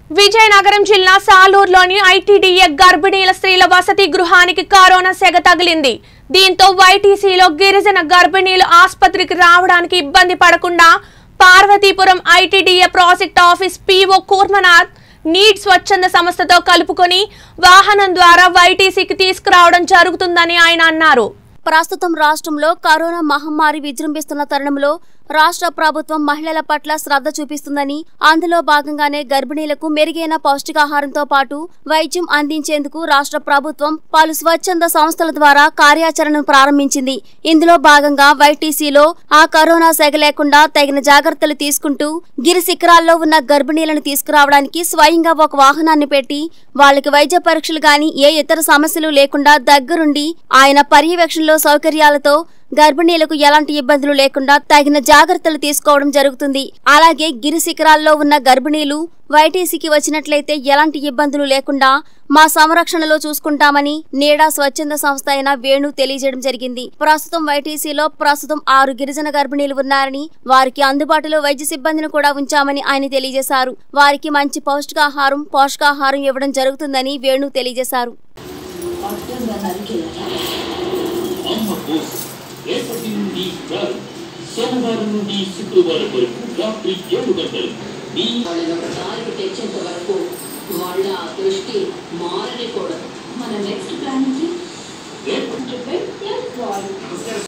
విజయనగరం జిల్లా సాలూరులోని ఐటీడీఏ గర్భిణీల స్త్రీల వసతి గృహానికి కరోనా సెగ తగిలింది దీంతో వైటీసీలో గిరిజన గర్భిణీలు ఆసుపత్రికి రావడానికి ఇబ్బంది పడకుండా Parvathipuram ITDA project office PO Kurmanath నీట్ స్వచ్ఛంద సంస్థతో కలుపుకొని వాహనం ద్వారా వైటీసీకి తీసుకురావడం జరుగుతుందని ఆయన అన్నారు ప్రస్తుతం రాష్ట్రంలో కరోనా మహమ్మారి విజృంభిస్తున్న తరుణంలో రాష్ట్ర ప్రభుత్వం మహిళల పట్ల శ్రద్ధ చూపిస్తుందని అందులో భాగంగానే గర్భిణీలకు మెరుగైన పౌష్టికాహారంతో పాటు వైద్యం అందించేందుకు రాష్ట్ర ప్రభుత్వం పలు స్వచ్ఛంద సంస్థల ద్వారా కార్యాచరణను ప్రారంభించింది ఇందులో భాగంగా వైటీసీలో ఆ కరోనా సెగ లేకుండా తగిన జాగ్రత్తలు తీసుకుంటూ గిరి శిఖరాల్లో ఉన్న గర్భిణీలను తీసుకురావడానికి స్వయంగా ఒక వాహనాన్ని పెట్టి వాళ్ళకి వైద్య పరీక్షలు గాని ఏ ఇతర సమస్యలు లేకుండా దగ్గరుండి ఆయన పర్యవేక్షణలో సౌకర్యాలతో గర్భిణీలకు ఎలాంటి ఇబ్బందులు లేకుండా తగిన జాగ్రత్తలు తీసుకోవడం జరుగుతుంది అలాగే గిరి శిఖరాల్లో ఉన్న గర్భిణీలు వైటీసీకి వచ్చినట్లయితే ఎలాంటి ఇబ్బందులు లేకుండా మా సంరక్షణలో చూసుకుంటామని నీడా స్వచ్ఛంద సంస్థ అయిన వేణు తెలియజేయడం జరిగింది ప్రస్తుతం వైటీసీలో ప్రస్తుతం ఆరు గిరిజన గర్భిణీలు ఉన్నారని వారికి అందుబాటులో వైద్య సిబ్బందిని కూడా ఉంచామని ఆయన తెలియజేశారు వారికి మంచి పౌష్టికాహారం పోషకాహారం ఇవ్వడం జరుగుతుందని వేణు తెలియజేశారు అమ్మ కోర్స్ రేపటి నుండి ప్రారంభం సోమవారం నుండి శుక్రవారం వరకు రాత్రి ఏడు గంటలు మీ వాళ్ళని ఒకసారి తెచ్చేంత వరకు వాళ్ళ దృష్టి మారనికూడదు మన నెక్స్ట్ ప్లాన్ కి రేపటి ప్రిపేర్